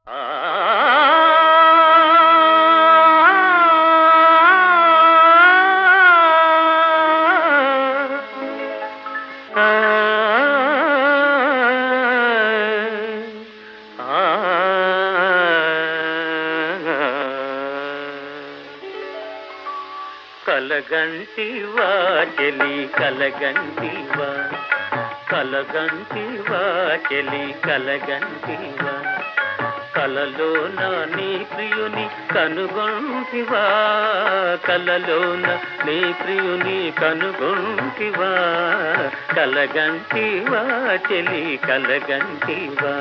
కలగంటివా చెలి కలగంటివా కలగంటివా చెలి కలగంటివా కలలోన నీ ప్రియుని కనుగొంటివా కలలోన నీ ప్రియుని కనుగొంటివా కలగంటివా చెలి కలగంటివా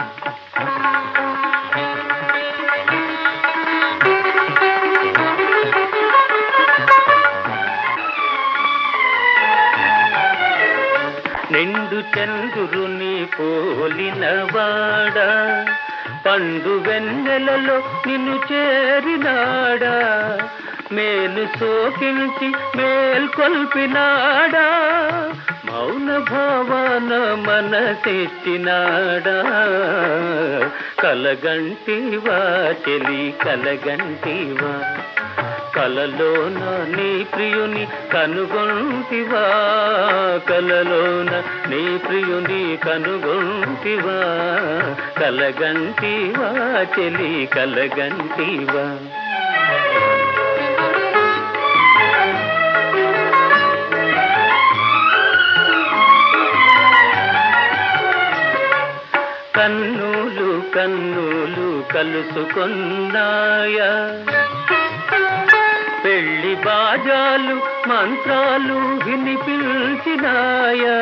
నిండు చంద్రుని పోలినవాడా పండు వెన్నెలలో నిన్ను చేరినాడా మేలు సోకించి మేల్కొల్పినాడా మౌన భావన మనసెచ్చినాడా కలగంటివా చెలి కలగంటివా కలలోన నీ ప్రియుని కనుగొంటివా కలలోన నీ ప్రియుని కనుగొంటివా కలగంటివా చెలి కలగంటివా కన్నులు కన్నులు కలుసుకున్నాయా పెళ్లి బాజాలు మంత్రాలు వినిపించినాయా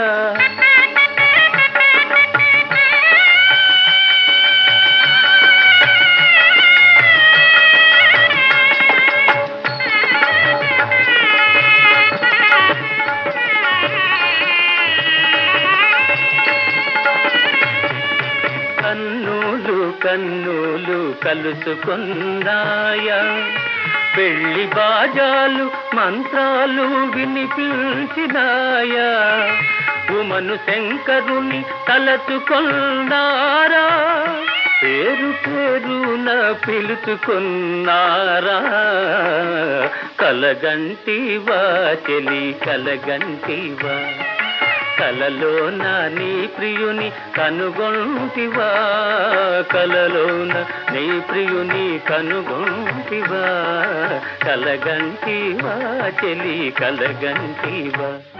కన్నులు కన్నులు కలుసుకున్నాయా పెళ్లి బాజాలు మంత్రాలు వినిపించినాయా ఉమను శంకరుని తలచుకున్నారా పేరు పేరున పిలుచుకున్నారా కలగంటివా చెలి కలగంటివా కలలోన నీ ప్రియుని కనుగొంటివా కలలోన నీ ప్రియుని కనుగొంటివా కలగంటివా చెలి కలగంటివా